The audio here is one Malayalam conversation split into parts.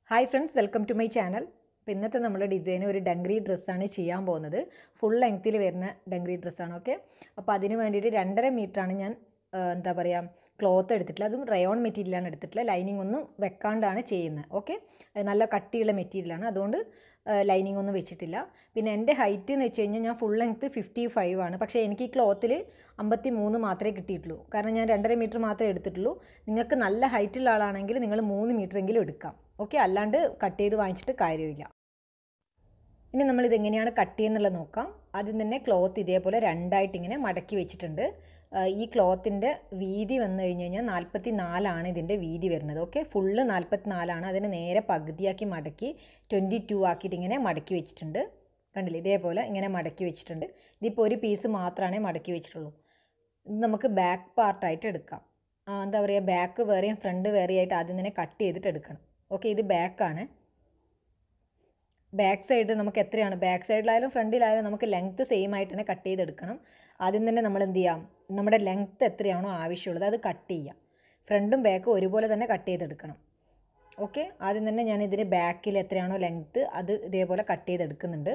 hi friends welcome to my channel അപ്പോൾ ഇന്നത്തെ നമ്മുടെ ഡിസൈൻ ഒരു ഡംഗ്രി ഡ്രസ്സാണ് ചെയ്യാൻ പോകുന്നത് ഫുൾ ലെങ്ത്തിൽ വരുന്ന ഡംഗ്രി ഡ്രസ്സാണ് ഓക്കെ അപ്പോൾ അതിന് വേണ്ടിയിട്ട് രണ്ടര മീറ്ററാണ് ഞാൻ ആ, എന്താ പറയുക ക്ലോത്ത് എടുത്തിട്ടില്ല അതും റയോൺ മെറ്റീരിയലാണ് എടുത്തിട്ടില്ല ലൈനിങ് ഒന്നും വെക്കാണ്ടാണ് ചെയ്യുന്നത് ഓക്കെ നല്ല കട്ടിയുള്ള മെറ്റീരിയലാണ് അതുകൊണ്ട് ലൈനിങ് ഒന്നും വെച്ചിട്ടില്ല പിന്നെ എൻ്റെ ഹൈറ്റ് എന്ന് വെച്ച് കഴിഞ്ഞാൽ ഞാൻ ഫുൾ ലെങ്ത്ത് ഫിഫ്റ്റി ഫൈവ് ആണ് പക്ഷേ എനിക്ക് ഈ ക്ലോത്തിൽ അമ്പത്തി മൂന്ന് മാത്രമേ കിട്ടിയിട്ടുള്ളൂ കാരണം ഞാൻ രണ്ടര മീറ്റർ മാത്രമേ എടുത്തിട്ടുള്ളൂ നിങ്ങൾക്ക് നല്ല ഹൈറ്റുള്ള ആളാണെങ്കിൽ നിങ്ങൾ മൂന്ന് മീറ്റർ എങ്കിലും എടുക്കാം ഓക്കെ അല്ലാണ്ട് കട്ട് ചെയ്ത് വാങ്ങിച്ചിട്ട് കാര്യമില്ല ഇനി നമ്മൾ ഇതെങ്ങനെയാണ് കട്ട് ചെയ്യുന്നുള്ളത് നോക്കാം ആദ്യം തന്നെ ക്ലോത്ത് ഇതേപോലെ രണ്ടായിട്ട് ഇങ്ങനെ മടക്കി വെച്ചിട്ടുണ്ട് ആ, ഈ ക്ലോത്തിൻ്റെ വീതി വന്നു കഴിഞ്ഞ് കഴിഞ്ഞാൽ നാൽപ്പത്തി നാലാണ് ഇതിൻ്റെ വീതി വരുന്നത് ഓക്കെ ഫുള്ള് നാൽപ്പത്തി നാലാണ് അതിനെ നേരെ പകുതിയാക്കി മടക്കി ട്വൻറ്റി ടു ആക്കിയിട്ട് ഇങ്ങനെ മടക്കി വെച്ചിട്ടുണ്ട് കണ്ടില്ലേ ഇതേപോലെ ഇങ്ങനെ മടക്കി വെച്ചിട്ടുണ്ട് ഇതിപ്പോൾ ഒരു പീസ് മാത്രമേ മടക്കി വെച്ചിട്ടുള്ളൂ ഇത് നമുക്ക് ബാക്ക് പാർട്ടായിട്ട് എടുക്കാം ആ, എന്താ പറയുക ബാക്ക് വേറെയും ഫ്രണ്ട് വേറെയായിട്ട് ആദ്യം തന്നെ കട്ട് ചെയ്തിട്ട് എടുക്കണം ഓക്കെ ഇത് ബാക്കാണ് ബാക്ക് സൈഡ് നമുക്ക് എത്രയാണ് ബാക്ക് സൈഡിലായാലും ഫ്രണ്ടിലായാലും നമുക്ക് ലെങ്ത്ത് സെയിം ആയിട്ട് തന്നെ കട്ട് ചെയ്തെടുക്കണം ആദ്യം തന്നെ നമ്മൾ എന്ത് ചെയ്യാം നമ്മുടെ ലെങ്ത്ത് എത്രയാണോ ആവശ്യമുള്ളത് അത് കട്ട് ചെയ്യാം ഫ്രണ്ടും ബാക്കും ഒരുപോലെ തന്നെ കട്ട് ചെയ്തെടുക്കണം ഓക്കെ ആദ്യം തന്നെ ഞാൻ ഇതിന് ബാക്കിൽ എത്രയാണോ ലെങ്ത്ത് അത് ഇതേപോലെ കട്ട് ചെയ്തെടുക്കുന്നുണ്ട്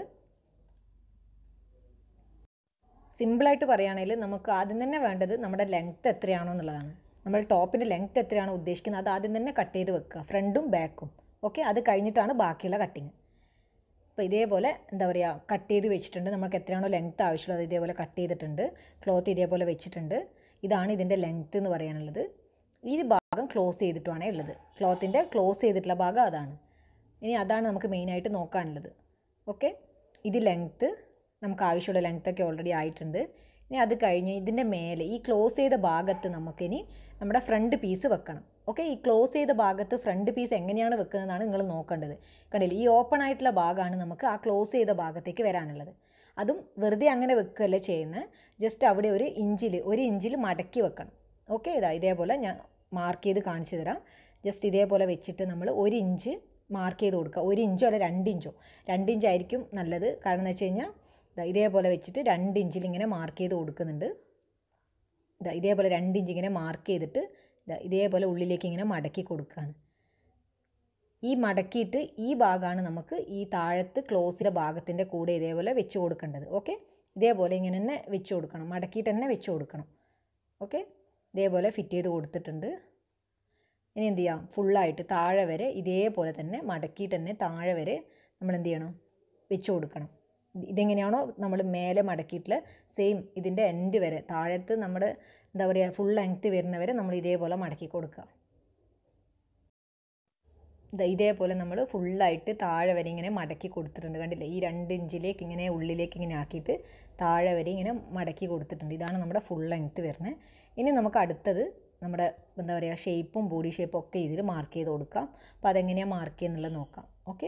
സിമ്പിളായിട്ട് പറയുകയാണെങ്കിൽ നമുക്ക് ആദ്യം തന്നെ വേണ്ടത് നമ്മുടെ ലെങ്ത്ത് എത്രയാണോ എന്നുള്ളതാണ് നമ്മൾ ടോപ്പിൻ്റെ ലെങ്ത്ത് എത്രയാണോ ഉദ്ദേശിക്കുന്നത് അത് ആദ്യം തന്നെ കട്ട് ചെയ്ത് വെക്കുക ഫ്രണ്ടും ബാക്കും ഓക്കെ അത് കഴിഞ്ഞിട്ടാണ് ബാക്കിയുള്ള കട്ടിങ് അപ്പോൾ ഇതേപോലെ എന്താ പറയുക കട്ട് ചെയ്ത് വെച്ചിട്ടുണ്ട് നമുക്ക് എത്രയാണോ ലെങ്ത്ത് ആവശ്യമുള്ളത് ഇതേപോലെ കട്ട് ചെയ്തിട്ടുണ്ട് ക്ലോത്ത് ഇതേപോലെ വെച്ചിട്ടുണ്ട് ഇതാണ് ഇതിൻ്റെ ലെങ്ത്ത് എന്ന് പറയാനുള്ളത് ഈ ഭാഗം ക്ലോസ് ചെയ്തിട്ടുമാണ് ഉള്ളത് ക്ലോത്തിൻ്റെ ക്ലോസ് ചെയ്തിട്ടുള്ള ഭാഗം അതാണ് ഇനി അതാണ് നമുക്ക് മെയിനായിട്ട് നോക്കാനുള്ളത് ഓക്കെ ഇത് ലെങ്ത്ത് നമുക്ക് ആവശ്യമുള്ള ലെങ്ത്തൊക്കെ ഓൾറെഡി ആയിട്ടുണ്ട് ഇനി അത് കഴിഞ്ഞ് ഇതിൻ്റെ മേലെ ഈ ക്ലോസ് ചെയ്ത ഭാഗത്ത് നമുക്കിനി നമ്മുടെ ഫ്രണ്ട് പീസ് വെക്കണം ഓക്കെ ഈ ക്ലോസ് ചെയ്ത ഭാഗത്ത് ഫ്രണ്ട് പീസ് എങ്ങനെയാണ് വെക്കുന്നതെന്നാണ് നിങ്ങൾ നോക്കേണ്ടത് കണ്ടില്ലേ ഈ ഓപ്പൺ ആയിട്ടുള്ള ഭാഗമാണ് നമുക്ക് ആ ക്ലോസ് ചെയ്ത ഭാഗത്തേക്ക് വരാനുള്ളത് അതും വെറുതെ അങ്ങനെ വെക്കുകയല്ല ചെയ്യുന്നത് ജസ്റ്റ് അവിടെ ഒരു ഇഞ്ചിൽ ഒരു ഇഞ്ചിൽ മടക്കി വെക്കണം ഓക്കെ ഇതാ ഇതേപോലെ ഞാൻ മാർക്ക് ചെയ്ത് കാണിച്ചു തരാം ജസ്റ്റ് ഇതേപോലെ വെച്ചിട്ട് നമ്മൾ ഒരു ഇഞ്ച് മാർക്ക് ചെയ്ത് കൊടുക്കുക ഒരു ഇഞ്ചോ അല്ല രണ്ട് ഇഞ്ചോ രണ്ട് ഇഞ്ചായിരിക്കും നല്ലത് കാരണം എന്ന് വെച്ച് കഴിഞ്ഞാൽ ദാ ഇതേപോലെ വെച്ചിട്ട് രണ്ട് ഇഞ്ചിൽ ഇങ്ങനെ മാർക്ക് ചെയ്ത് കൊടുക്കുന്നുണ്ട് ഇതാ ഇതേപോലെ രണ്ട് ഇഞ്ച് ഇങ്ങനെ മാർക്ക് ചെയ്തിട്ട് ദാ ഇതേപോലെ ഉള്ളിലേക്ക് ഇങ്ങനെ മടക്കി കൊടുക്കുകയാണ് ഈ മടക്കിയിട്ട് ഈ ഭാഗമാണ് നമുക്ക് ഈ താഴത്ത് ക്ലോസ് ചെയ്ത ഭാഗത്തിൻ്റെ കൂടെ ഇതേപോലെ വെച്ച് കൊടുക്കേണ്ടത് ഓക്കെ ഇതേപോലെ ഇങ്ങനെ തന്നെ വെച്ച് കൊടുക്കണം മടക്കിയിട്ട് തന്നെ വെച്ച് കൊടുക്കണം ഓക്കെ ഇതേപോലെ ഫിറ്റ് ചെയ്ത് കൊടുത്തിട്ടുണ്ട് ഇനി എന്ത് ചെയ്യാം ഫുള്ളായിട്ട് താഴെ വരെ ഇതേപോലെ തന്നെ മടക്കിയിട്ട് തന്നെ താഴെ വരെ നമ്മൾ എന്ത് ചെയ്യണം വെച്ച് കൊടുക്കണം ഇതെങ്ങനെയാണോ നമ്മൾ മേലെ മടക്കിയിട്ടുള്ള സെയിം ഇതിൻ്റെ എൻഡ് വരെ താഴത്ത് നമ്മുടെ എന്താ പറയുക ഫുൾ ലെങ്ത്ത് വരുന്നവരെ നമ്മൾ ഇതേപോലെ മടക്കി കൊടുക്കുക ദാ ഇതേപോലെ നമ്മൾ ഫുള്ളായിട്ട് താഴെ വരെ ഇങ്ങനെ മടക്കി കൊടുത്തിട്ടുണ്ട് കണ്ടില്ലേ ഈ രണ്ട് ഇഞ്ചിലേക്ക് ഇങ്ങനെ ഉള്ളിലേക്ക് ഇങ്ങനെ ആക്കിയിട്ട് താഴെ വരെ ഇങ്ങനെ മടക്കി കൊടുത്തിട്ടുണ്ട് ഇതാണ് നമ്മുടെ ഫുൾ ലെങ്ത്ത് വരുന്നത് ഇനി നമുക്ക് അടുത്തത് നമ്മുടെ എന്താ പറയുക ഷേപ്പും ബോഡി ഷേപ്പും ഒക്കെ ഇതിൽ മാർക്ക് ചെയ്ത് കൊടുക്കാം അപ്പോൾ അതെങ്ങനെയാണ് മാർക്ക് ചെയ്യുന്നുള്ളത് നോക്കാം ഓക്കെ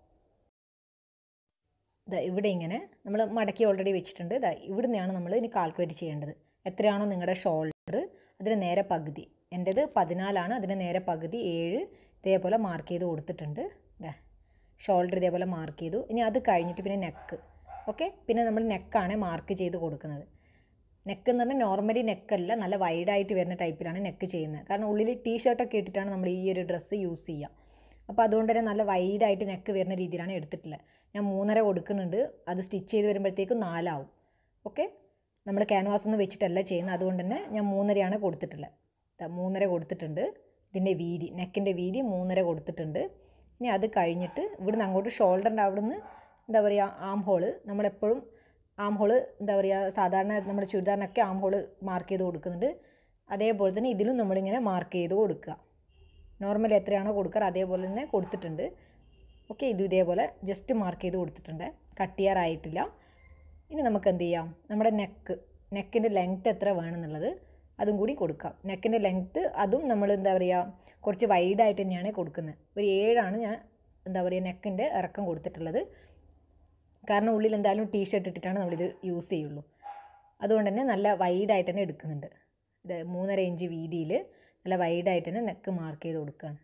ദാ ഇവിടെ ഇങ്ങനെ നമ്മൾ മടക്കി ഓൾറെഡി വെച്ചിട്ടുണ്ട് ദാ ഇവിടുന്നെയാണ് നമ്മൾ ഇനി കാൽക്കുലേറ്റ് ചെയ്യേണ്ടത് എത്രയാണോ നിങ്ങളുടെ ഷോൾഡർ അതിന് നേരെ പകുതി എൻ്റേത് പതിനാലാണ് അതിന് നേരെ പകുതി ഏഴ് ഇതേപോലെ മാർക്ക് ചെയ്ത് കൊടുത്തിട്ടുണ്ട് ദാ ഷോൾഡർ ഇതേപോലെ മാർക്ക് ചെയ്തു ഇനി അത് കഴിഞ്ഞിട്ട് പിന്നെ നെക്ക് ഓക്കെ പിന്നെ നമ്മൾ നെക്കാണ് മാർക്ക് ചെയ്ത് കൊടുക്കുന്നത് നെക്ക് എന്ന് പറഞ്ഞാൽ നോർമലി നെക്കല്ല നല്ല വൈഡായിട്ട് വരുന്ന ടൈപ്പിലാണ് നെക്ക് ചെയ്യുന്നത് കാരണം ഉള്ളിൽ ടീ ഷർട്ടൊക്കെ ഇട്ടിട്ടാണ് നമ്മൾ ഈ ഒരു ഡ്രസ്സ് യൂസ് ചെയ്യുക അപ്പോൾ അതുകൊണ്ട് തന്നെ നല്ല വൈഡായിട്ട് നെക്ക് വരുന്ന രീതിയിലാണ് എടുത്തിട്ടുള്ളത് ഞാൻ മൂന്നര കൊടുക്കുന്നുണ്ട് അത് സ്റ്റിച്ച് ചെയ്ത് വരുമ്പോഴത്തേക്കും നാലാവും ഓക്കെ നമ്മൾ ക്യാൻവാസ് ഒന്നും വെച്ചിട്ടല്ല ചെയ്യുന്നത് അതുകൊണ്ട് തന്നെ ഞാൻ മൂന്നരയാണ് കൊടുത്തിട്ടുള്ളത് ദാ മൂന്നര കൊടുത്തിട്ടുണ്ട് ഇതിൻ്റെ വീതി നെക്കിൻ്റെ വീതി മൂന്നര കൊടുത്തിട്ടുണ്ട് ഇനി അത് കഴിഞ്ഞിട്ട് ഇവിടുന്ന് അങ്ങോട്ട് ഷോൾഡറിൻ്റെ അവിടുന്ന് എന്താ പറയുക ആം ഹോള് നമ്മളെപ്പോഴും ആം ഹോള് എന്താ പറയുക സാധാരണ നമ്മുടെ ചുരിദാറിനൊക്കെ ആം ഹോള് മാർക്ക് ചെയ്ത് കൊടുക്കുന്നുണ്ട് അതേപോലെ തന്നെ ഇതിലും നമ്മളിങ്ങനെ മാർക്ക് ചെയ്ത് കൊടുക്കുക നോർമലി എത്രയാണോ കൊടുക്കാറ് അതേപോലെ തന്നെ കൊടുത്തിട്ടുണ്ട് ഓക്കെ ഇത് ഇതേപോലെ ജസ്റ്റ് മാർക്ക് ചെയ്ത് കൊടുത്തിട്ടുണ്ട് കട്ട് ചെയ്യാറായിട്ടില്ല ഇനി നമുക്ക് എന്ത് ചെയ്യാം നമ്മുടെ നെക്ക് നെക്കിൻ്റെ ലെങ്ത്ത് എത്ര വേണമെന്നുള്ളത് അതും കൂടി കൊടുക്കാം നെക്കിൻ്റെ ലെങ്ത്ത് അതും നമ്മൾ എന്താ പറയുക കുറച്ച് വൈഡായിട്ട് തന്നെയാണ് കൊടുക്കുന്നത് ഒരു ഏഴാണ് ഞാൻ എന്താ പറയുക നെക്കിൻ്റെ ഇറക്കം കൊടുത്തിട്ടുള്ളത് കാരണം ഉള്ളിൽ എന്തായാലും ടീ ഷർട്ട് ഇട്ടിട്ടാണ് നമ്മളിത് യൂസ് ചെയ്യുള്ളൂ അതുകൊണ്ട് തന്നെ നല്ല വൈഡായിട്ട് തന്നെ എടുക്കുന്നുണ്ട് ഇത് മൂന്നര ഇഞ്ച് വീതിയിൽ നല്ല വൈഡായിട്ട് തന്നെ നെക്ക് മാർക്ക് ചെയ്ത് കൊടുക്കുകയാണ്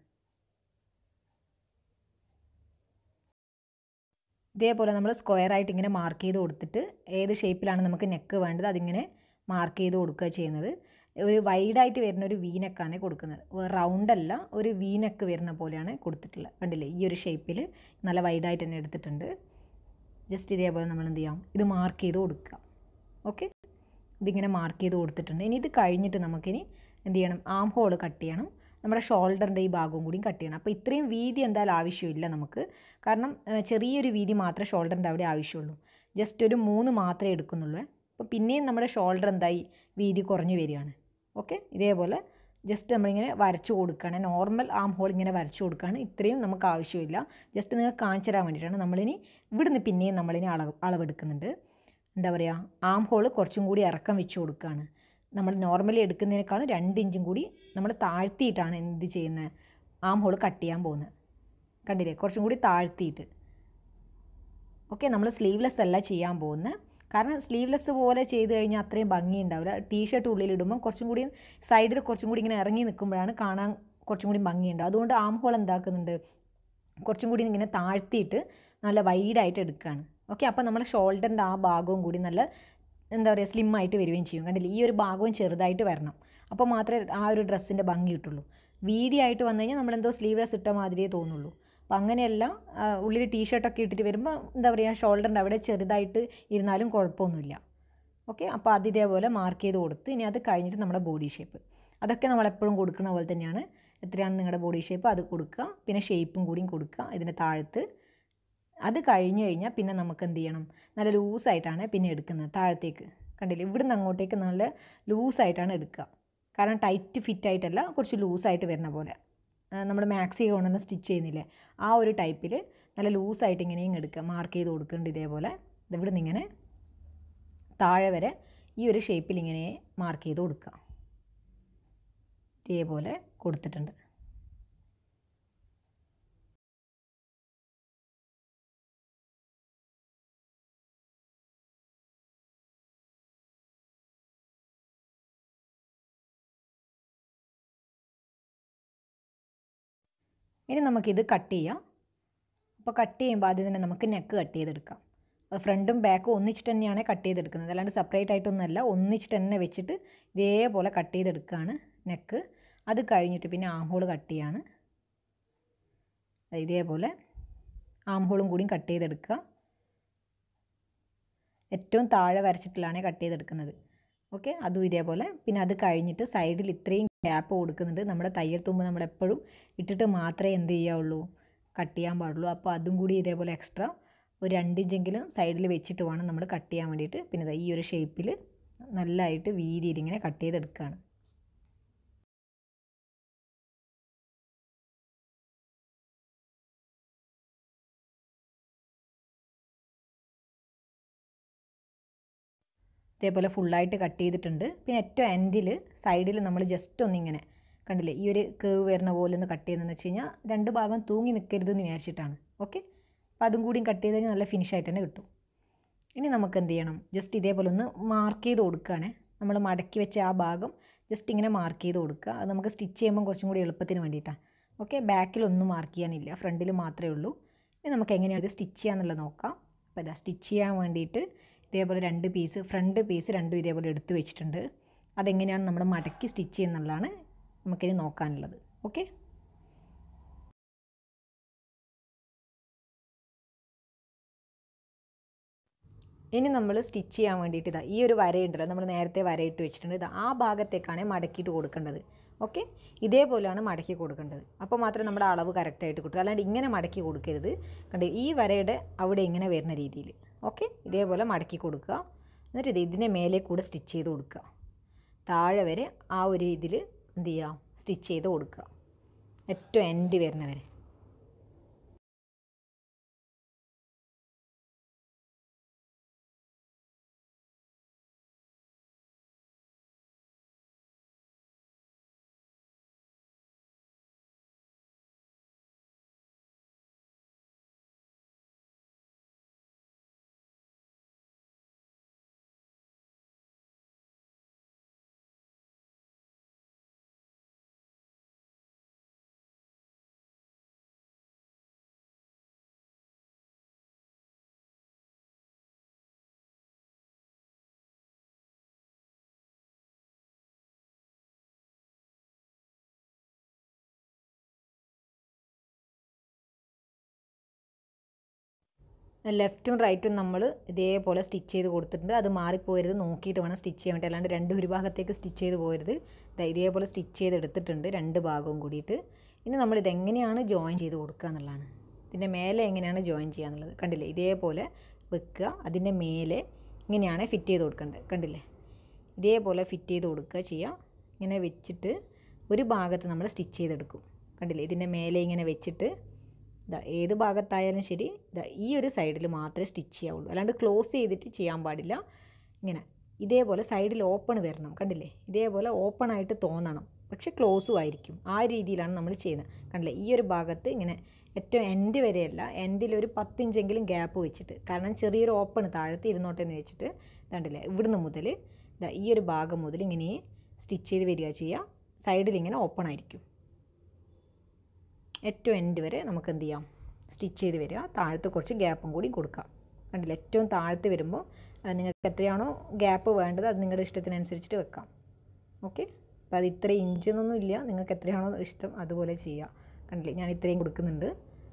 ഇതേപോലെ നമ്മൾ സ്ക്വയർ ആയിട്ട് ഇങ്ങനെ മാർക്ക് ചെയ്ത് കൊടുത്തിട്ട് ഏത് ഷേപ്പിലാണ് നമുക്ക് നെക്ക് വേണ്ടത് അതിങ്ങനെ മാർക്ക് ചെയ്ത് കൊടുക്കുക ചെയ്യുന്നത് ഒരു വൈഡായിട്ട് വരുന്ന ഒരു വീനക്കാണ് കൊടുക്കുന്നത് റൗണ്ട് അല്ല ഒരു വീനക്ക് വരുന്ന പോലെയാണ് കൊടുത്തിട്ടുള്ളത് കണ്ടില്ലേ ഈ ഒരു ഷേപ്പിൽ നല്ല വൈഡായിട്ട് തന്നെ എടുത്തിട്ടുണ്ട് ജസ്റ്റ് ഇതേപോലെ നമ്മൾ എന്ത് ചെയ്യാം ഇത് മാർക്ക് ചെയ്ത് കൊടുക്കുക ഓക്കെ ഇതിങ്ങനെ മാർക്ക് ചെയ്ത് കൊടുത്തിട്ടുണ്ട് ഇനി ഇത് കഴിഞ്ഞിട്ട് നമുക്കിനി എന്ത് ചെയ്യണം ആം ഹോൾ കട്ട് ചെയ്യണം നമ്മുടെ ഷോൾഡറിൻ്റെ ഈ ഭാഗവും കൂടി കട്ട് ചെയ്യണം അപ്പോൾ ഇത്രയും വീതി എന്തായാലും ആവശ്യമില്ല നമുക്ക് കാരണം ഏഹ്, ചെറിയൊരു വീതി മാത്രമേ ഷോൾഡറിൻ്റെ അവിടെ ആവശ്യമുള്ളൂ ജസ്റ്റ് ഒരു മൂന്ന് മാത്രമേ എടുക്കുന്നുള്ളൂ അപ്പോൾ പിന്നെയും നമ്മുടെ ഷോൾഡർ എന്തായി വീതി കുറഞ്ഞു വരികയാണ് ഓക്കെ ഇതേപോലെ ജസ്റ്റ് നമ്മളിങ്ങനെ വരച്ചു കൊടുക്കുകയാണ് നോർമൽ ആം ഹോൾ ഇങ്ങനെ വരച്ചു കൊടുക്കുകയാണ് ഇത്രയും നമുക്ക് ആവശ്യമില്ല ജസ്റ്റ് നിങ്ങൾക്ക് കാണിച്ചു തരാൻ വേണ്ടിയിട്ടാണ് നമ്മളിനി ഇവിടുന്ന് പിന്നെയും നമ്മളിനി അളവ് അളവെടുക്കുന്നുണ്ട് എന്താ പറയുക ആം ഹോൾ കുറച്ചും കൂടി ഇറക്കം വെച്ച് കൊടുക്കുകയാണ് നമ്മൾ നോർമലി എടുക്കുന്നതിനേക്കാളും രണ്ട് ഇഞ്ചും കൂടി നമ്മൾ താഴ്ത്തിയിട്ടാണ് എന്ത് ചെയ്യുന്നത് ആം ഹോൾ കട്ട് ചെയ്യാൻ പോകുന്നത് കണ്ടില്ലേ കുറച്ചും കൂടി താഴ്ത്തിയിട്ട് ഓക്കെ നമ്മൾ സ്ലീവ്ലെസ് അല്ല ചെയ്യാൻ പോകുന്നത് കാരണം സ്ലീവ്ലെസ് പോലെ ചെയ്ത് കഴിഞ്ഞാൽ അത്രയും ഭംഗി ഉണ്ടാവില്ല ടീഷർട്ട് ഉള്ളിലിടുമ്പോൾ കുറച്ചും കൂടി സൈഡിൽ കുറച്ചും കൂടി ഇങ്ങനെ ഇറങ്ങി നിൽക്കുമ്പോഴാണ് കാണാൻ കുറച്ചും കൂടി ഭംഗിയുണ്ട് അതുകൊണ്ട് ആം ഹോൾ എന്താക്കുന്നുണ്ട് കുറച്ചും കൂടി ഇങ്ങനെ താഴ്ത്തിയിട്ട് നല്ല വൈഡായിട്ട് എടുക്കുകയാണ് ഓക്കെ അപ്പോൾ നമ്മൾ ഷോൾഡറിൻ്റെ ആ ഭാഗവും കൂടി നല്ല എന്താ പറയുക സ്ലിം ആയിട്ട് വരികയും ചെയ്യും കണ്ടില്ലേ ഈ ഒരു ഭാഗവും ചെറുതായിട്ട് വരണം അപ്പോൾ മാത്രമേ ആ ഒരു ഡ്രസ്സിൻ്റെ ഭംഗി കിട്ടുള്ളൂ വീതിയായിട്ട് വന്നു കഴിഞ്ഞാൽ നമ്മളെന്തോ സ്ലീവ്ലെസ് ഇട്ട മാതിരിയേ തോന്നുള്ളൂ അപ്പോൾ അങ്ങനെയല്ല ആ, ഉള്ളിൽ ടീഷർട്ടൊക്കെ ഇട്ടിട്ട് വരുമ്പോൾ എന്താ പറയുക ഷോൾഡറിൻ്റെ അവിടെ ചെറുതായിട്ട് ഇരുന്നാലും കുഴപ്പമൊന്നുമില്ല ഓക്കെ അപ്പോൾ അത് ഇതേപോലെ മാർക്ക് ചെയ്ത് കൊടുത്ത് ഇനി അത് കഴിഞ്ഞിട്ട് നമ്മുടെ ബോഡി ഷേപ്പ് അതൊക്കെ നമ്മളെപ്പോഴും കൊടുക്കുന്ന പോലെ തന്നെയാണ് എത്രയാണ് നിങ്ങളുടെ ബോഡി ഷേപ്പ് അത് കൊടുക്കുക പിന്നെ ഷേപ്പും കൂടിയും കൊടുക്കുക ഇതിൻ്റെ താഴത്ത് അത് കഴിഞ്ഞ് കഴിഞ്ഞാൽ പിന്നെ നമുക്ക് എന്ത് ചെയ്യണം നല്ല ലൂസായിട്ടാണ് പിന്നെ എടുക്കുന്നത് താഴത്തേക്ക് കണ്ടില്ലേ ഇവിടുന്ന് അങ്ങോട്ടേക്ക് നല്ല ലൂസായിട്ടാണ് എടുക്കുക കാരണം ടൈറ്റ് ഫിറ്റ് ആയിട്ടല്ല കുറച്ച് ലൂസായിട്ട് വരുന്ന പോലെ നമ്മൾ മാക്സി കൊണ്ടുവന്ന് സ്റ്റിച്ച് ചെയ്യുന്നില്ലേ ആ ഒരു ടൈപ്പിൽ നല്ല ലൂസായിട്ട് ഇങ്ങനെയും എടുക്കുക മാർക്ക് ചെയ്ത് കൊടുക്കുന്നുണ്ട് ഇതേപോലെ ഇവിടെ നിന്ന് ഇങ്ങനെ താഴെ വരെ ഈ ഒരു ഷേപ്പിൽ ഇങ്ങനെ മാർക്ക് ചെയ്ത് കൊടുക്കുക ഇതേപോലെ കൊടുത്തിട്ടുണ്ട് ഇനി നമുക്കിത് കട്ട് ചെയ്യാം അപ്പോൾ കട്ട് ചെയ്യുമ്പോൾ ആദ്യം തന്നെ നമുക്ക് നെക്ക് കട്ട് ചെയ്തെടുക്കാം ഫ്രണ്ടും ബാക്കും ഒന്നിച്ചിട്ട് തന്നെയാണ് കട്ട് ചെയ്തെടുക്കുന്നത് അല്ലാണ്ട് സെപ്പറേറ്റ് ആയിട്ടൊന്നുമല്ല ഒന്നിച്ചിട്ട് തന്നെ വെച്ചിട്ട് ഇതേപോലെ കട്ട് ചെയ്തെടുക്കുകയാണ് നെക്ക് അത് കഴിഞ്ഞിട്ട് പിന്നെ ആം ഹോൾ കട്ട് ചെയ്യാണ് ഇതേപോലെ ആം ഹോളും കൂടിയും കട്ട് ചെയ്തെടുക്കുക ഏറ്റവും താഴെ വരച്ചിട്ടിലാണ് കട്ട് ചെയ്തെടുക്കുന്നത് ഓക്കെ അതും ഇതേപോലെ പിന്നെ അത് കഴിഞ്ഞിട്ട് സൈഡിൽ ഇത്രയും ഗ്യാപ്പ് കൊടുക്കുന്നുണ്ട് നമ്മുടെ തയ്യൽ തുമ്പ് നമ്മൾ എപ്പോഴും ഇട്ടിട്ട് മാത്രമേ എന്ത് ചെയ്യാവുള്ളൂ കട്ട് ചെയ്യാൻ പാടുള്ളൂ അപ്പോൾ അതും കൂടി ഇതേപോലെ എക്സ്ട്രാ ഒരു രണ്ടിഞ്ചെങ്കിലും സൈഡിൽ വെച്ചിട്ട് വേണം നമ്മൾ കട്ട് ചെയ്യാൻ വേണ്ടിയിട്ട് പിന്നെ ദാ ഈ ഒരു ഷേപ്പിൽ നല്ലതായിട്ട് വീതിയിൽ ഇങ്ങനെ കട്ട് ചെയ്തെടുക്കുകയാണ് ഇതേപോലെ ഫുള്ളായിട്ട് കട്ട് ചെയ്തിട്ടുണ്ട് പിന്നെ ഏറ്റവും എൻഡിൽ സൈഡിൽ നമ്മൾ ജസ്റ്റ് ഒന്നിങ്ങനെ കണ്ടില്ലേ ഈ ഒരു കേവ് വരുന്ന പോലെ ഒന്ന് കട്ട് ചെയ്യുന്നതെന്ന് വെച്ച് കഴിഞ്ഞാൽ രണ്ട് ഭാഗം തൂങ്ങി നിൽക്കരുതെന്ന് വിചാരിച്ചിട്ടാണ് ഓക്കെ അപ്പോൾ അതും കൂടിയും കട്ട് ചെയ്ത് കഴിഞ്ഞാൽ നല്ല ഫിനിഷ് ആയിട്ട് തന്നെ കിട്ടും ഇനി നമുക്ക് എന്ത് ചെയ്യണം ജസ്റ്റ് ഇതേപോലെ ഒന്ന് മാർക്ക് ചെയ്ത് കൊടുക്കുകയാണ് നമ്മൾ മടക്കി വെച്ച ആ ഭാഗം ജസ്റ്റ് ഇങ്ങനെ മാർക്ക് ചെയ്ത് കൊടുക്കുക അത് നമുക്ക് സ്റ്റിച്ച് ചെയ്യുമ്പോൾ കുറച്ചും കൂടി എളുപ്പത്തിന് വേണ്ടിയിട്ടാണ് ഓക്കെ ബാക്കിലൊന്നും മാർക്ക് ചെയ്യാനില്ല ഫ്രണ്ടിൽ മാത്രമേ ഉള്ളൂ ഇനി നമുക്ക് എങ്ങനെയാണ് ഇത് സ്റ്റിച്ച് ചെയ്യാന്നുള്ളത് നോക്കാം അപ്പോൾ ഇതാ സ്റ്റിച്ച് ചെയ്യാൻ വേണ്ടിയിട്ട് ഇതേപോലെ രണ്ട് പീസ് ഫ്രണ്ട് പീസ് രണ്ടും ഇതേപോലെ എടുത്ത് വെച്ചിട്ടുണ്ട് അതെങ്ങനെയാണ് നമ്മൾ മടക്കി സ്റ്റിച്ച് ചെയ്യുന്നുള്ളതാണ് നമുക്കിനി നോക്കാനുള്ളത് ഓക്കെ ഇനി നമ്മൾ സ്റ്റിച്ച് ചെയ്യാൻ വേണ്ടിയിട്ട് ഇതാ ഈ ഒരു വരയുണ്ടല്ലോ നമ്മൾ നേരത്തെ വരയിട്ട് വെച്ചിട്ടുണ്ട് ഇത് ആ ഭാഗത്തേക്കാണ് മടക്കിയിട്ട് കൊടുക്കേണ്ടത് ഓക്കെ ഇതേപോലെയാണ് മടക്കി കൊടുക്കേണ്ടത് അപ്പോൾ മാത്രമേ നമ്മുടെ അളവ് കറക്റ്റായിട്ട് കിട്ടൂ അല്ലാണ്ട് ഇങ്ങനെ മടക്കി കൊടുക്കരുത് കണ്ട് ഈ വരയുടെ അവിടെ ഇങ്ങനെ വരുന്ന രീതിയിൽ ഓക്കെ ഇതേപോലെ മടക്കി കൊടുക്കുക എന്നിട്ട് ഇത് ഇതിനെ മേലെ കൂടെ സ്റ്റിച്ച് ചെയ്ത് കൊടുക്കുക താഴെ വരെ ആ ഒരു ഇതിൽ എന്ത് ചെയ്യുക സ്റ്റിച്ച് ചെയ്ത് കൊടുക്കുക ഏറ്റവും എൻഡ് വരുന്ന വരെ ലെഫ്റ്റും റൈറ്റും നമ്മൾ ഇതേപോലെ സ്റ്റിച്ച് ചെയ്ത് കൊടുത്തിട്ടുണ്ട് അത് മാറിപ്പോയരുത് നോക്കിയിട്ട് വേണം സ്റ്റിച്ച് ചെയ്യാൻ വേണ്ടി അല്ലാണ്ട് രണ്ട് ഒരു ഭാഗത്തേക്ക് സ്റ്റിച്ച് ചെയ്ത് പോയരുത് ദാ ഇതേപോലെ സ്റ്റിച്ച് ചെയ്ത് എടുത്തിട്ടുണ്ട് രണ്ട് ഭാഗവും കൂടിയിട്ട് ഇനി നമ്മൾ ഇതെങ്ങനെയാണ് ജോയിൻ ചെയ്ത് കൊടുക്കുക എന്നുള്ളതാണ് ഇതിൻ്റെ മേലെ എങ്ങനെയാണ് ജോയിൻ ചെയ്യുക എന്നുള്ളത് കണ്ടില്ലേ ഇതേപോലെ വെക്കുക അതിൻ്റെ മേലെ ഇങ്ങനെയാണ് ഫിറ്റ് ചെയ്ത് കൊടുക്കേണ്ടത് കണ്ടില്ലേ ഇതേപോലെ ഫിറ്റ് ചെയ്ത് കൊടുക്കുക ചെയ്യുക ഇങ്ങനെ വെച്ചിട്ട് ഒരു ഭാഗത്ത് നമ്മൾ സ്റ്റിച്ച് ചെയ്തെടുക്കും കണ്ടില്ലേ ഇതിൻ്റെ മേലെ ഇങ്ങനെ വെച്ചിട്ട് ഇതാ ഏത് ഭാഗത്തായാലും ശരി ഇതാ ഈ ഒരു സൈഡിൽ മാത്രമേ സ്റ്റിച്ച് ചെയ്യാവുള്ളൂ അല്ലാണ്ട് ക്ലോസ് ചെയ്തിട്ട് ചെയ്യാൻ പാടില്ല ഇങ്ങനെ ഇതേപോലെ സൈഡിൽ ഓപ്പൺ വരണം കണ്ടില്ലേ ഇതേപോലെ ഓപ്പൺ ആയിട്ട് തോന്നണം പക്ഷെ ക്ലോസും ആയിരിക്കും ആ രീതിയിലാണ് നമ്മൾ ചെയ്യുന്നത് കണ്ടില്ലേ ഈ ഒരു ഭാഗത്ത് ഇങ്ങനെ ഏറ്റവും എൻഡ് വരെയല്ല എൻഡിൽ ഒരു പത്തിഞ്ചെങ്കിലും ഗ്യാപ്പ് വെച്ചിട്ട് കാരണം ചെറിയൊരു ഓപ്പൺ താഴത്ത് ഇരുന്നോട്ടെ എന്ന് വെച്ചിട്ട് കണ്ടില്ലേ ഇവിടുന്ന് മുതൽ ഇതാ ഈ ഒരു ഭാഗം മുതൽ ഇങ്ങനെ സ്റ്റിച്ച് ചെയ്ത് വരിക ചെയ്യുക സൈഡിൽ ഇങ്ങനെ ഓപ്പൺ ആയിരിക്കും ഏറ്റവും എൻഡ് വരെ നമുക്ക് എന്ത് ചെയ്യാം സ്റ്റിച്ച് ചെയ്ത് വരിക താഴത്ത് കുറച്ച് ഗ്യാപ്പും കൂടി കൊടുക്കാം കണ്ടില്ല ഏറ്റവും താഴത്ത് വരുമ്പോൾ അത് നിങ്ങൾക്ക് എത്രയാണോ ഗ്യാപ്പ് വേണ്ടത് അത് നിങ്ങളുടെ ഇഷ്ടത്തിനനുസരിച്ചിട്ട് വെക്കാം ഓക്കെ അപ്പോൾ അത് ഇത്ര ഇഞ്ച് എന്നൊന്നും ഇല്ല നിങ്ങൾക്ക് എത്രയാണോ ഇഷ്ടം അതുപോലെ ചെയ്യാം കണ്ടില്ലേ ഞാൻ ഇത്രയും കൊടുക്കുന്നുണ്ട്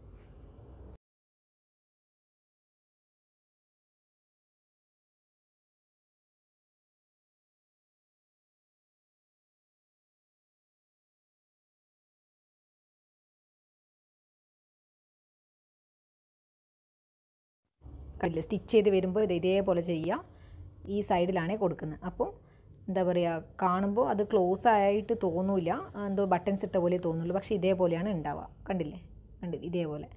കണ്ടില്ലേ സ്റ്റിച്ച് ചെയ്ത് വരുമ്പോൾ ഇത് ഇതേപോലെ ചെയ്യുക ഈ സൈഡിലാണേ കൊടുക്കുന്നത് അപ്പോൾ എന്താ പറയുക കാണുമ്പോൾ അത് ക്ലോസ് ആയിട്ട് തോന്നില്ല എന്തോ ബട്ടൺസ് ഇട്ട പോലെ തോന്നുള്ളൂ പക്ഷേ ഇതേപോലെയാണ് ഉണ്ടാവുക കണ്ടില്ലേ കണ്ടില്ലേ ഇതേപോലെ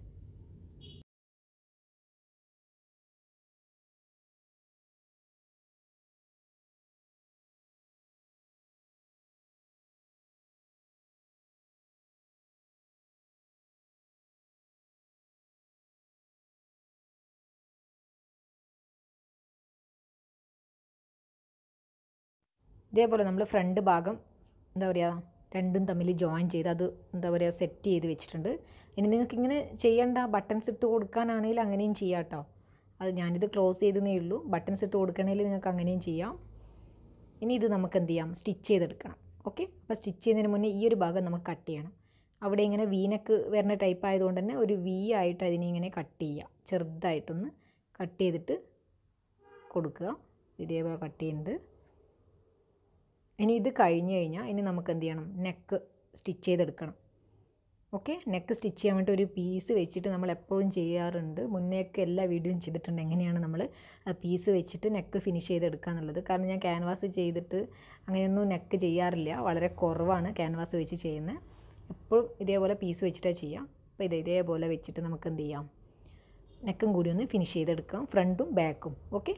ഇതേപോലെ നമ്മൾ ഫ്രണ്ട് ഭാഗം എന്താ പറയുക രണ്ടും തമ്മിൽ ജോയിൻ ചെയ്ത് അത് എന്താ പറയുക സെറ്റ് ചെയ്ത് വെച്ചിട്ടുണ്ട് ഇനി നിങ്ങൾക്ക് ഇങ്ങനെ ചെയ്യേണ്ട ബട്ടൺസ് ഇട്ട് കൊടുക്കാനാണെങ്കിൽ അങ്ങനെയും ചെയ്യാം കേട്ടോ അത് ഞാനിത് ക്ലോസ് ചെയ്തതേ ഉള്ളൂ ബട്ടൺസ് ഇട്ട് കൊടുക്കണമെങ്കിൽ നിങ്ങൾക്ക് അങ്ങനെയും ചെയ്യാം ഇനി ഇത് നമുക്ക് എന്ത് ചെയ്യാം സ്റ്റിച്ച് ചെയ്തെടുക്കണം ഓക്കെ അപ്പോൾ സ്റ്റിച്ച് ചെയ്യുന്നതിന് മുന്നേ ഈ ഒരു ഭാഗം നമുക്ക് കട്ട് ചെയ്യണം അവിടെ ഇങ്ങനെ വീനക്ക് വരുന്ന ടൈപ്പ് ആയതുകൊണ്ട് തന്നെ ഒരു വി ആയിട്ട് അതിനെ ഇങ്ങനെ കട്ട് ചെയ്യുക ചെറുതായിട്ടൊന്ന് കട്ട് ചെയ്തിട്ട് കൊടുക്കുക ഇതേപോലെ കട്ട് ചെയ്യുന്നത് ഇനി ഇത് കഴിഞ്ഞ് കഴിഞ്ഞാൽ ഇനി നമുക്ക് എന്ത് ചെയ്യണം നെക്ക് സ്റ്റിച്ച് ചെയ്തെടുക്കണം ഓക്കെ നെക്ക് സ്റ്റിച്ച് ചെയ്യാൻ വേണ്ടി ഒരു പീസ് വെച്ചിട്ട് നമ്മൾ എപ്പോഴും ചെയ്യാറുണ്ട് മുന്നേയൊക്കെ എല്ലാ വീഡിയോയും ചെയ്തിട്ടുണ്ട് എങ്ങനെയാണ് നമ്മൾ ആ പീസ് വെച്ചിട്ട് നെക്ക് ഫിനിഷ് ചെയ്തെടുക്കുക എന്നുള്ളത് കാരണം ഞാൻ ക്യാൻവാസ് ചെയ്തിട്ട് അങ്ങനെയൊന്നും നെക്ക് ചെയ്യാറില്ല വളരെ കുറവാണ് ക്യാൻവാസ് വെച്ച് ചെയ്യുന്നത് എപ്പോഴും ഇതേപോലെ പീസ് വെച്ചിട്ടാണ് ചെയ്യുക അപ്പോൾ ഇത് ഇതേപോലെ വെച്ചിട്ട് നമുക്ക് എന്ത് ചെയ്യാം നെക്കും കൂടി ഒന്ന് ഫിനിഷ് ചെയ്തെടുക്കാം ഫ്രണ്ടും ബാക്കും ഓക്കെ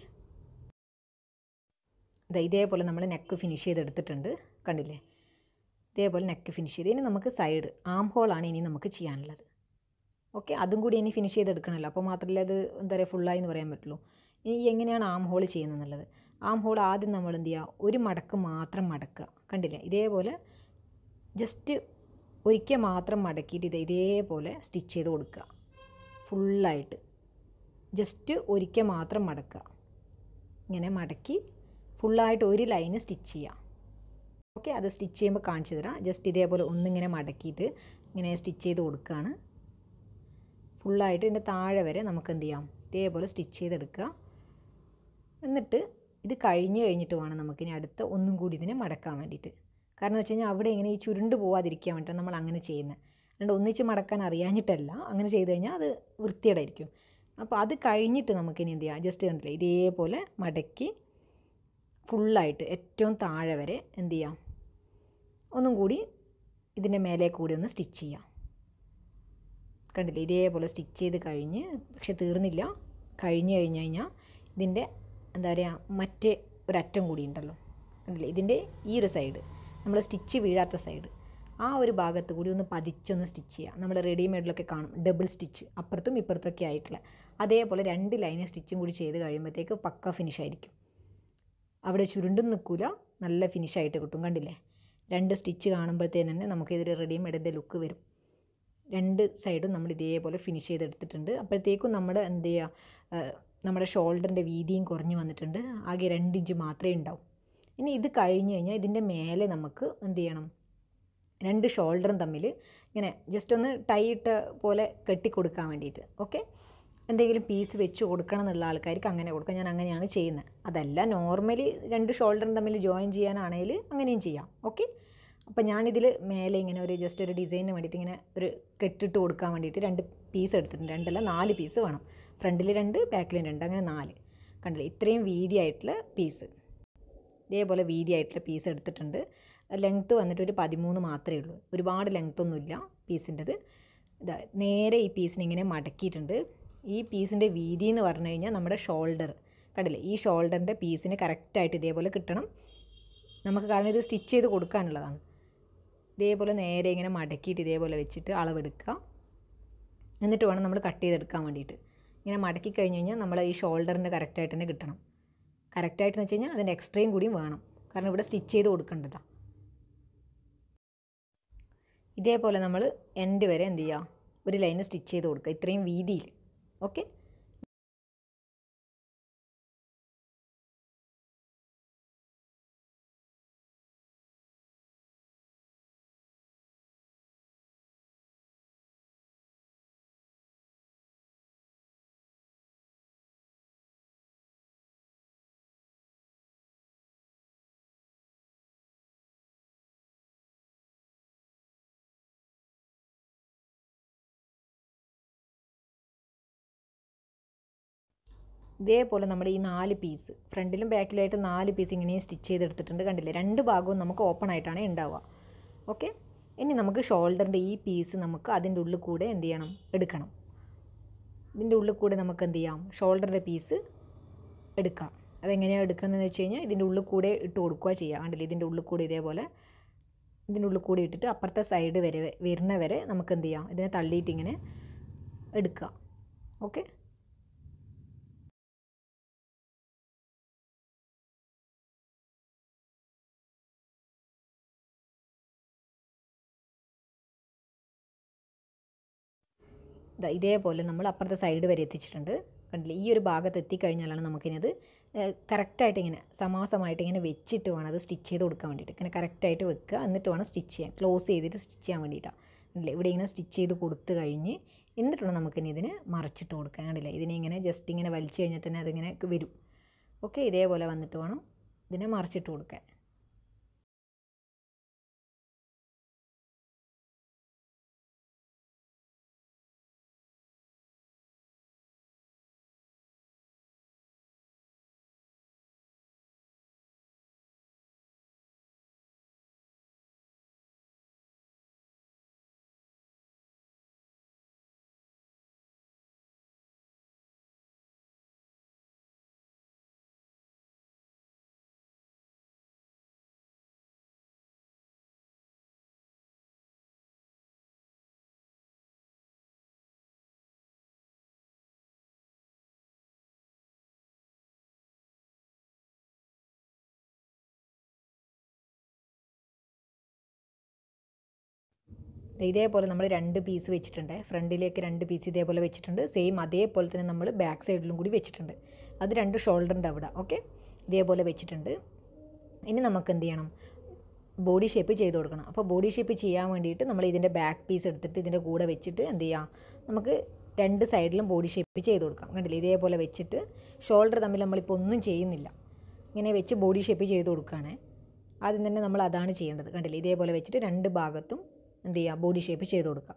ഇതാ ഇതേപോലെ നമ്മൾ നെക്ക് ഫിനിഷ് ചെയ്തെടുത്തിട്ടുണ്ട് കണ്ടില്ലേ ഇതേപോലെ നെക്ക് ഫിനിഷ് ചെയ്ത് ഇനി നമുക്ക് സൈഡ് ആം ഹോളാണ് ഇനി നമുക്ക് ചെയ്യാനുള്ളത് ഓക്കെ അതും കൂടി ഇനി ഫിനിഷ് ചെയ്തെടുക്കണമല്ലോ അപ്പോൾ മാത്രമല്ല അത് എന്താ പറയുക ഫുള്ളായി എന്ന് പറയാൻ പറ്റുള്ളൂ ഇനി എങ്ങനെയാണ് ആം ഹോൾ ചെയ്യുന്നത് എന്നുള്ളത് ആം ഹോൾ ആദ്യം നമ്മൾ എന്ത് ചെയ്യുക ഒരു മടക്ക് മാത്രം മടക്കുക കണ്ടില്ലേ ഇതേപോലെ ജസ്റ്റ് ഒരിക്കൽ മാത്രം മടക്കിയിട്ട് ഇത് ഇതേപോലെ സ്റ്റിച്ച് ചെയ്ത് കൊടുക്കുക ഫുള്ളായിട്ട് ജസ്റ്റ് ഒരിക്കൽ മാത്രം മടക്കുക ഇങ്ങനെ മടക്കി ഫുള്ളായിട്ട് ഒരു ലൈന് സ്റ്റിച്ച് ചെയ്യുക ഓക്കെ അത് സ്റ്റിച്ച് ചെയ്യുമ്പോൾ കാണിച്ചു തരാം ജസ്റ്റ് ഇതേപോലെ ഒന്നിങ്ങനെ മടക്കിയിട്ട് ഇങ്ങനെ സ്റ്റിച്ച് ചെയ്ത് കൊടുക്കുകയാണ് ഫുള്ളായിട്ട് ഇതിൻ്റെ താഴെ വരെ നമുക്ക് എന്ത് ചെയ്യാം ഇതേപോലെ സ്റ്റിച്ച് ചെയ്തെടുക്കുക എന്നിട്ട് ഇത് കഴിഞ്ഞ് കഴിഞ്ഞിട്ട് വേണം നമുക്കിനി അടുത്ത ഒന്നും കൂടി ഇതിനെ മടക്കാൻ വേണ്ടിയിട്ട് കാരണം വെച്ച് കഴിഞ്ഞാൽ അവിടെ ഇങ്ങനെ ഈ ചുരുണ്ട് പോവാതിരിക്കാൻ വേണ്ടിയിട്ട് നമ്മൾ അങ്ങനെ ചെയ്യുന്നത് അതുകൊണ്ട് ഒന്നിച്ച് മടക്കാൻ അറിയാഞ്ഞിട്ടല്ല അങ്ങനെ ചെയ്ത് കഴിഞ്ഞാൽ അത് വൃത്തിയേടായിരിക്കും അപ്പോൾ അത് കഴിഞ്ഞിട്ട് നമുക്കിനി എന്ത് ചെയ്യാം ജസ്റ്റ് കണ്ടില്ലേ ഇതേപോലെ മടക്കി ഫുള്ളായിട്ട് ഏറ്റവും താഴെ വരെ എന്ത് ചെയ്യാം ഒന്നും കൂടി ഇതിൻ്റെ മേലെ കൂടി ഒന്ന് സ്റ്റിച്ച് ചെയ്യാം കണ്ടില്ലേ ഇതേപോലെ സ്റ്റിച്ച് ചെയ്ത് കഴിഞ്ഞ് പക്ഷെ തീർന്നില്ല കഴിഞ്ഞ് കഴിഞ്ഞ് കഴിഞ്ഞാൽ ഇതിൻ്റെ എന്താ പറയുക മറ്റേ ഒരറ്റം കൂടി ഉണ്ടല്ലോ കണ്ടില്ലേ ഇതിൻ്റെ ഈ ഒരു സൈഡ് നമ്മൾ സ്റ്റിച്ച് വീഴാത്ത സൈഡ് ആ ഒരു ഭാഗത്ത് കൂടി ഒന്ന് പതിച്ചൊന്ന് സ്റ്റിച്ച് ചെയ്യുക നമ്മൾ റെഡിമെയ്ഡിലൊക്കെ കാണും ഡബിൾ സ്റ്റിച്ച് അപ്പുറത്തും ഇപ്പുറത്തൊക്കെ ആയിട്ടുള്ള അതേപോലെ രണ്ട് ലൈന് സ്റ്റിച്ചും കൂടി ചെയ്ത് കഴിയുമ്പോഴത്തേക്ക് പക്ക ഫിനിഷ് ആയിരിക്കും അവിടെ ചുരുണ്ടും നിൽക്കില്ല നല്ല ഫിനിഷായിട്ട് കിട്ടും കണ്ടില്ലേ രണ്ട് സ്റ്റിച്ച് കാണുമ്പോഴത്തേന് തന്നെ നമുക്ക് ഇതൊരു റെഡിമെയ്ഡിൻ്റെ ലുക്ക് വരും രണ്ട് സൈഡും നമ്മൾ ഇതേപോലെ ഫിനിഷ് ചെയ്തെടുത്തിട്ടുണ്ട് അപ്പോഴത്തേക്കും നമ്മുടെ എന്ത് ചെയ്യുക നമ്മുടെ ഷോൾഡറിൻ്റെ വീതിയും കുറഞ്ഞു വന്നിട്ടുണ്ട് ആകെ രണ്ട് ഇഞ്ച് മാത്രമേ ഉണ്ടാവും ഇനി ഇത് കഴിഞ്ഞ് കഴിഞ്ഞാൽ ഇതിൻ്റെ മേലെ നമുക്ക് എന്ത് ചെയ്യണം രണ്ട് ഷോൾഡറും തമ്മിൽ ഇങ്ങനെ ജസ്റ്റ് ഒന്ന് ടൈ ഇട്ട പോലെ കെട്ടിക്കൊടുക്കാൻ വേണ്ടിയിട്ട് ഓക്കെ എന്തെങ്കിലും പീസ് വെച്ച് കൊടുക്കണം എന്നുള്ള ആൾക്കാർക്ക് അങ്ങനെ കൊടുക്കാം ഞാൻ അങ്ങനെയാണ് ചെയ്യുന്നത് അതല്ല നോർമലി രണ്ട് ഷോൾഡറും തമ്മിൽ ജോയിൻ ചെയ്യാനാണെങ്കിൽ അങ്ങനെയും ചെയ്യാം ഓക്കെ അപ്പോൾ ഞാനിതിൽ മേലെ ഇങ്ങനെ ഒരു ജസ്റ്റ് ഒരു ഡിസൈനിന് വേണ്ടിയിട്ട് ഇങ്ങനെ ഒരു കെട്ടിട്ട് കൊടുക്കാൻ വേണ്ടിയിട്ട് രണ്ട് പീസ് എടുത്തിട്ടുണ്ട് രണ്ടല്ല നാല് പീസ് വേണം ഫ്രണ്ടിൽ രണ്ട് ബാക്കിലും രണ്ട് അങ്ങനെ നാല് കണ്ടില്ലേ ഇത്രയും വീതിയായിട്ടുള്ള പീസ് ഇതേപോലെ വീതിയായിട്ടുള്ള പീസ് എടുത്തിട്ടുണ്ട് ലെങ്ത്ത് വന്നിട്ട് ഒരു പതിമൂന്ന് മാത്രമേ ഉള്ളൂ ഒരുപാട് ലെങ്ത് ഒന്നുമില്ല പീസിൻ്റെത് ഇതാ നേരെ ഈ പീസിനെ ഇങ്ങനെ മടക്കിയിട്ടുണ്ട് ഈ പീസിൻ്റെ വീതി എന്ന് പറഞ്ഞു കഴിഞ്ഞാൽ നമ്മുടെ ഷോൾഡർ കണ്ടില്ലേ ഈ ഷോൾഡറിൻ്റെ പീസിന് കറക്റ്റായിട്ട് ഇതേപോലെ കിട്ടണം നമുക്ക് കാരണം ഇത് സ്റ്റിച്ച് ചെയ്ത് കൊടുക്കാനുള്ളതാണ് ഇതേപോലെ നേരെ ഇങ്ങനെ മടക്കിയിട്ട് ഇതേപോലെ വെച്ചിട്ട് അളവെടുക്കുക എന്നിട്ട് വേണം നമ്മൾ കട്ട് ചെയ്തെടുക്കാൻ വേണ്ടിയിട്ട് ഇങ്ങനെ മടക്കി കഴിഞ്ഞ് കഴിഞ്ഞാൽ നമ്മൾ ഈ ഷോൾഡറിൻ്റെ കറക്റ്റായിട്ട് തന്നെ കിട്ടണം കറക്റ്റായിട്ട് എന്ന് വെച്ച് കഴിഞ്ഞാൽ അതിൻ്റെ എക്സ്ട്രയും കൂടിയും വേണം കാരണം ഇവിടെ സ്റ്റിച്ച് ചെയ്ത് കൊടുക്കേണ്ടതാണ് ഇതേപോലെ നമ്മൾ എൻഡ് വരെ എന്ത് ചെയ്യുക ഒരു ലൈന് സ്റ്റിച്ച് ചെയ്ത് കൊടുക്കുക ഇത്രയും വീതിയിൽ ഓക്കെ ഇതേപോലെ നമ്മുടെ ഈ നാല് പീസ് ഫ്രണ്ടിലും ബാക്കിലായിട്ട് നാല് പീസ് ഇങ്ങനെ സ്റ്റിച്ച് ചെയ്തെടുത്തിട്ടുണ്ട് കണ്ടില്ലേ രണ്ട് ഭാഗവും നമുക്ക് ഓപ്പൺ ആയിട്ടാണ് ഉണ്ടാവുക ഓക്കെ ഇനി നമുക്ക് ഷോൾഡറിൻ്റെ ഈ പീസ് നമുക്ക് അതിൻ്റെ ഉള്ളിൽ കൂടെ എന്ത് ചെയ്യണം എടുക്കണം ഇതിൻ്റെ ഉള്ളിൽ കൂടെ നമുക്ക് എന്ത് ചെയ്യാം ഷോൾഡറിൻ്റെ പീസ് എടുക്കാം അതെങ്ങനെയാണ് എടുക്കുന്നതെന്ന് വെച്ച് കഴിഞ്ഞാൽ ഇതിൻ്റെ ഉള്ളിൽ കൂടെ ഇട്ട് കൊടുക്കുക ചെയ്യുക കണ്ടില്ലേ ഇതിൻ്റെ ഉള്ളിൽ കൂടെ ഇതേപോലെ ഇതിൻ്റെ ഉള്ളിൽ കൂടി ഇട്ടിട്ട് അപ്പുറത്തെ സൈഡ് വരെ വരുന്ന വരെ നമുക്ക് എന്ത് ചെയ്യാം ഇതിനെ തള്ളിയിട്ട് ഇങ്ങനെ എടുക്കുക ഓക്കെ ദാ ഇതേപോലെ നമ്മൾ അപ്പുറത്തെ സൈഡ് വരെ എത്തിച്ചിട്ടുണ്ട് കണ്ടില്ലേ ഈ ഒരു ഭാഗത്ത് എത്തിക്കഴിഞ്ഞാലാണ് നമുക്കിനത് കറക്റ്റായിട്ട് ഇങ്ങനെ സമാസമായിട്ട് ഇങ്ങനെ വെച്ചിട്ട് വേണം അത് സ്റ്റിച്ച് ചെയ്ത് കൊടുക്കാൻ വേണ്ടിയിട്ട് ഇങ്ങനെ കറക്റ്റായിട്ട് വെക്കുക എന്നിട്ട് വേണം സ്റ്റിച്ച് ചെയ്യാൻ ക്ലോസ് ചെയ്തിട്ട് സ്റ്റിച്ച് ചെയ്യാൻ വേണ്ടിയിട്ടാണ് കണ്ടില്ലേ ഇവിടെ ഇങ്ങനെ സ്റ്റിച്ച് ചെയ്ത് കൊടുത്ത് കഴിഞ്ഞ് എന്നിട്ടാണ് നമുക്കിനി ഇതിന് മറച്ചിട്ട് കൊടുക്കാൻ കണ്ടില്ലേ ഇതിനെ ഇങ്ങനെ ജസ്റ്റ് ഇങ്ങനെ വലിച്ചു കഴിഞ്ഞാൽ തന്നെ അതിങ്ങനെ വരും ഓക്കെ ഇതേപോലെ വന്നിട്ട് വേണം ഇതിനെ മറിച്ചിട്ട് കൊടുക്കാൻ ഇതേപോലെ നമ്മൾ രണ്ട് പീസ് വെച്ചിട്ടുണ്ട് ഫ്രണ്ടിലേക്ക് രണ്ട് പീസ് ഇതേപോലെ വെച്ചിട്ടുണ്ട് സെയിം അതേപോലെ തന്നെ നമ്മൾ ബാക്ക് സൈഡിലും കൂടി വെച്ചിട്ടുണ്ട് അത് രണ്ട് ഷോൾഡറിൻ്റെ അവിടെ ഓക്കെ ഇതേപോലെ വെച്ചിട്ടുണ്ട് ഇനി നമുക്ക് എന്ത് ചെയ്യണം ബോഡി ഷേപ്പ് ചെയ്ത് കൊടുക്കണം അപ്പോൾ ബോഡി ഷേപ്പ് ചെയ്യാൻ വേണ്ടിയിട്ട് നമ്മൾ ഇതിൻ്റെ ബാക്ക് പീസ് എടുത്തിട്ട് ഇതിൻ്റെ കൂടെ വെച്ചിട്ട് എന്ത് ചെയ്യാം നമുക്ക് രണ്ട് സൈഡിലും ബോഡി ഷേപ്പ് ചെയ്ത് കൊടുക്കാം കണ്ടില്ലേ ഇതേപോലെ വെച്ചിട്ട് ഷോൾഡർ തമ്മിൽ നമ്മളിപ്പോൾ ഒന്നും ചെയ്യുന്നില്ല ഇങ്ങനെ വെച്ച് ബോഡി ഷേപ്പ് ചെയ്ത് കൊടുക്കുകയാണേ ആദ്യം തന്നെ നമ്മൾ അതാണ് ചെയ്യേണ്ടത് കണ്ടില്ലേ ഇതേപോലെ വെച്ചിട്ട് രണ്ട് ഭാഗത്തും എന്ത് ചെയ്യുക ബോഡി ഷേപ്പ് ചെയ്ത് കൊടുക്കുക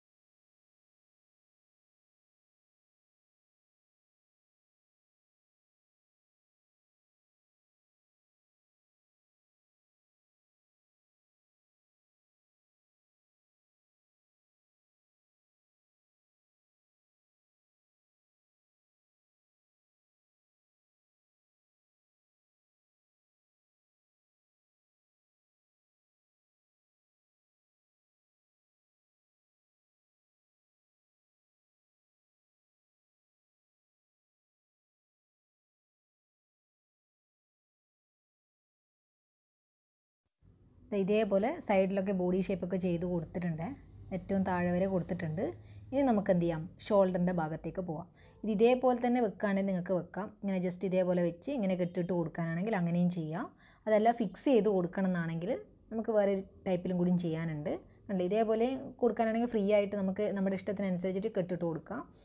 ദേ ഇതേപോലെ സൈഡിലൊക്കെ ബോഡി ഷേപ്പൊക്കെ ചെയ്ത് കൊടുത്തിട്ടുണ്ട് ഏറ്റവും താഴെ വരെ കൊടുത്തിട്ടുണ്ട് ഇനി നമുക്ക് എന്ത് ചെയ്യാം ഷോൾഡറിൻ്റെ ഭാഗത്തേക്ക് പോവാം ഇത് ഇതേപോലെ തന്നെ വെക്കുകയാണെങ്കിൽ നിങ്ങൾക്ക് വെക്കാം ഇങ്ങനെ ജസ്റ്റ് ഇതേപോലെ വെച്ച് ഇങ്ങനെ കെട്ടിട്ട് കൊടുക്കാനാണെങ്കിൽ അങ്ങനെയും ചെയ്യാം അതല്ല ഫിക്സ് ചെയ്ത് കൊടുക്കണം എന്നാണെങ്കിൽ നമുക്ക് വേറെ ഒരു ടൈപ്പിലും കൂടിയും ചെയ്യാനുണ്ട് കണ്ടില്ലേ ഇതേപോലെ കൊടുക്കാനാണെങ്കിൽ ഫ്രീ ആയിട്ട് നമുക്ക് നമ്മുടെ ഇഷ്ടത്തിനനുസരിച്ചിട്ട് കെട്ടിട്ട് കൊടുക്കാം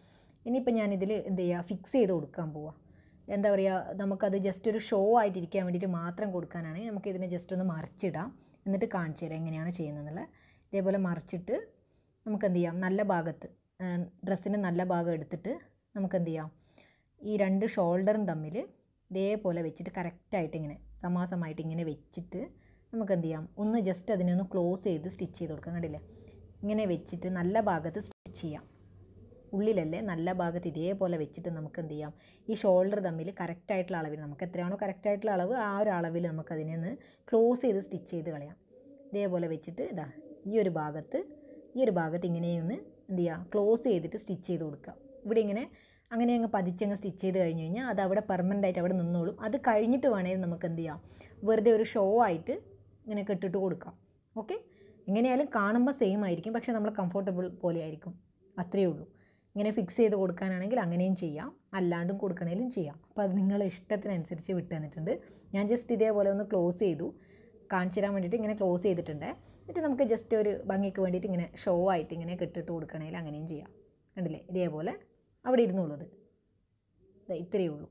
ഇനിയിപ്പോൾ ഞാനിതിൽ എന്ത് ചെയ്യുക ഫിക്സ് ചെയ്ത് കൊടുക്കാൻ പോവാം എന്താ പറയുക നമുക്കത് ജസ്റ്റ് ഒരു ഷോ ആയിട്ടിരിക്കാൻ വേണ്ടിയിട്ട് മാത്രം കൊടുക്കാനാണെങ്കിൽ നമുക്ക് ഇതിനെ ജസ്റ്റ് ഒന്ന് മറിച്ചിടാം എന്നിട്ട് കാണിച്ചു തരാം എങ്ങനെയാണ് ചെയ്യുന്നതെന്നുള്ളത് ഇതേപോലെ മറിച്ചിട്ട് നമുക്ക് എന്ത് ചെയ്യാം നല്ല ഭാഗത്ത് ഡ്രസ്സിൻ്റെ നല്ല ഭാഗം എടുത്തിട്ട് നമുക്ക് എന്ത് ചെയ്യാം ഈ രണ്ട് ഷോൾഡറും തമ്മിൽ ഇതേപോലെ വെച്ചിട്ട് കറക്റ്റായിട്ട് ഇങ്ങനെ സമാസമായിട്ട് ഇങ്ങനെ വെച്ചിട്ട് നമുക്ക് എന്ത് ചെയ്യാം ഒന്ന് ജസ്റ്റ് അതിനെ ഒന്ന് ക്ലോസ് ചെയ്ത് സ്റ്റിച്ച് ചെയ്ത് കൊടുക്കാം കണ്ടില്ലേ ഇങ്ങനെ വെച്ചിട്ട് നല്ല ഭാഗത്ത് സ്റ്റിച്ച് ചെയ്യാം ഉള്ളിലല്ലേ നല്ല ഭാഗത്ത് ഇതേപോലെ വെച്ചിട്ട് നമുക്ക് എന്ത് ചെയ്യാം ഈ ഷോൾഡർ തമ്മിൽ കറക്റ്റായിട്ടുള്ള അളവിൽ നമുക്ക് എത്രയാണോ കറക്റ്റായിട്ടുള്ള അളവ് ആ ഒരു അളവിൽ നമുക്ക് അതിനെ ഒന്ന് ക്ലോസ് ചെയ്ത് സ്റ്റിച്ച് ചെയ്ത് കളയാം ഇതേപോലെ വെച്ചിട്ട് ഇതാ ഈ ഒരു ഭാഗത്ത് ഈ ഒരു ഭാഗത്ത് ഇങ്ങനെ ഒന്ന് എന്ത് ചെയ്യുക ക്ലോസ് ചെയ്തിട്ട് സ്റ്റിച്ച് ചെയ്ത് കൊടുക്കുക ഇവിടെ ഇങ്ങനെ അങ്ങനെ അങ്ങ് പതിച്ചങ്ങ് സ്റ്റിച്ച് ചെയ്ത് കഴിഞ്ഞ് കഴിഞ്ഞാൽ അത് അവിടെ പെർമനൻ്റ് ആയിട്ട് അവിടെ നിന്നോളും അത് കഴിഞ്ഞിട്ട് വേണമെങ്കിൽ നമുക്ക് എന്ത് ചെയ്യാം വെറുതെ ഒരു ഷോ ആയിട്ട് ഇങ്ങനെ കെട്ടിട്ട് കൊടുക്കാം ഓക്കെ എങ്ങനെയായാലും കാണുമ്പോൾ സെയിം ആയിരിക്കും പക്ഷേ നമ്മൾ കംഫർട്ടബിൾ പോലെ ആയിരിക്കും അത്രയേ ഉള്ളൂ ഇങ്ങനെ ഫിക്സ് ചെയ്ത് കൊടുക്കാനാണെങ്കിൽ അങ്ങനെയും ചെയ്യാം അല്ലാണ്ടും കൊടുക്കണേലും ചെയ്യാം അപ്പോൾ അത് നിങ്ങളെ ഇഷ്ടത്തിനനുസരിച്ച് വിട്ട് തന്നിട്ടുണ്ട് ഞാൻ ജസ്റ്റ് ഇതേപോലെ ഒന്ന് ക്ലോസ് ചെയ്തു കാണിച്ചു തരാൻ വേണ്ടിയിട്ട് ഇങ്ങനെ ക്ലോസ് ചെയ്തിട്ടുണ്ട് എന്നിട്ട് നമുക്ക് ജസ്റ്റ് ഒരു ഭംഗിക്ക് വേണ്ടിയിട്ട് ഇങ്ങനെ ഷോ ആയിട്ട് ഇങ്ങനെ കെട്ടിട്ട് കൊടുക്കണമെങ്കിൽ അങ്ങനെയും ചെയ്യാം കണ്ടില്ലേ ഇതേപോലെ അവിടെ ഇരുന്നുള്ളത് ദാ ഇത്രയേ ഉള്ളൂ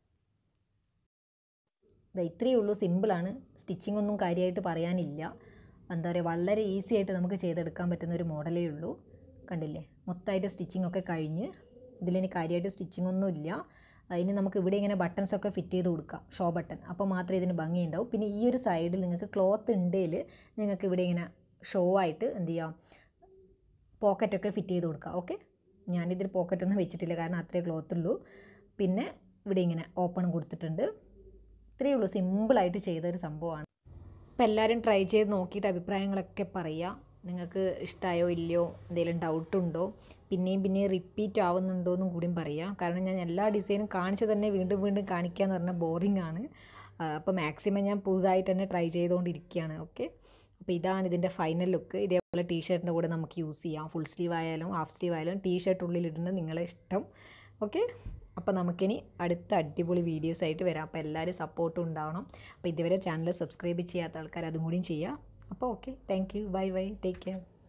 ദാ ഇത്രയേ ഉള്ളൂ സിമ്പിളാണ് സ്റ്റിച്ചിങ് ഒന്നും കാര്യമായിട്ട് പറയാനില്ല എന്താ പറയുക വളരെ ഈസി ആയിട്ട് നമുക്ക് ചെയ്തെടുക്കാൻ പറ്റുന്ന ഒരു മോഡലേ ഉള്ളൂ കണ്ടില്ലേ മൊത്തമായിട്ട് സ്റ്റിച്ചിങ് ഒക്കെ കഴിഞ്ഞ് ഇതിലിനി കാര്യമായിട്ട് സ്റ്റിച്ചിങ് ഒന്നും ഇല്ല അതിന് നമുക്ക് ഇവിടെ ഇങ്ങനെ ബട്ടൺസ് ഒക്കെ ഫിറ്റ് ചെയ്ത് കൊടുക്കാം ഷോ ബട്ടൺ അപ്പോൾ മാത്രമേ ഇതിന് ഭംഗി ഉണ്ടാവും പിന്നെ ഈ ഒരു സൈഡിൽ നിങ്ങൾക്ക് ക്ലോത്ത് ഉണ്ടെങ്കിൽ നിങ്ങൾക്ക് ഇവിടെ ഇങ്ങനെ ഷോ ആയിട്ട് എന്ത് ചെയ്യാം പോക്കറ്റൊക്കെ ഫിറ്റ് ചെയ്ത് കൊടുക്കാം ഓക്കെ ഞാനിതിൽ പോക്കറ്റൊന്നും വെച്ചിട്ടില്ല കാരണം അത്രേ ക്ലോത്ത് ഉള്ളൂ പിന്നെ ഇവിടെ ഇങ്ങനെ ഓപ്പൺ കൊടുത്തിട്ടുണ്ട് ഇത്രയേ ഉള്ളൂ സിമ്പിളായിട്ട് ചെയ്തൊരു സംഭവമാണ് അപ്പോൾ എല്ലാവരും ട്രൈ ചെയ്ത് നോക്കിയിട്ട് അഭിപ്രായങ്ങളൊക്കെ പറയുക നിങ്ങൾക്ക് ഇഷ്ടമായോ ഇല്ലയോ എന്തെങ്കിലും ഡൗട്ട് ഉണ്ടോ പിന്നെയും പിന്നെയും റിപ്പീറ്റ് ആവുന്നുണ്ടോ എന്നും കൂടിയും പറയുക കാരണം ഞാൻ എല്ലാ ഡിസൈനും കാണിച്ച് തന്നെ വീണ്ടും വീണ്ടും കാണിക്കുക എന്ന് പറഞ്ഞാൽ ബോറിംഗ് ആണ് അപ്പോൾ മാക്സിമം ഞാൻ പുതുതായിട്ട് തന്നെ ട്രൈ ചെയ്തുകൊണ്ടിരിക്കുകയാണ് ഓക്കെ അപ്പോൾ ഇതാണ് ഇതിൻ്റെ ഫൈനൽ ലുക്ക് ഇതേപോലെ ടീഷർട്ടിൻ്റെ കൂടെ നമുക്ക് യൂസ് ചെയ്യാം ഫുൾ സ്ലീവ് ആയാലും ഹാഫ് സ്ലീവ് ആയാലും ടീഷർട്ട് ഉള്ളിലിടുന്നത് നിങ്ങളെ ഇഷ്ടം ഓക്കെ അപ്പോൾ നമുക്കിനി അടുത്ത അടിപൊളി വീഡിയോസ് ആയിട്ട് വരാം അപ്പോൾ എല്ലാവരും സപ്പോർട്ടും ഉണ്ടാവണം അപ്പോൾ ഇതുവരെ ചാനൽ സബ്സ്ക്രൈബ് ചെയ്യാത്ത ആൾക്കാർ അതും കൂടിയും ചെയ്യുക അപ്പോൾ okay thank you bye bye take care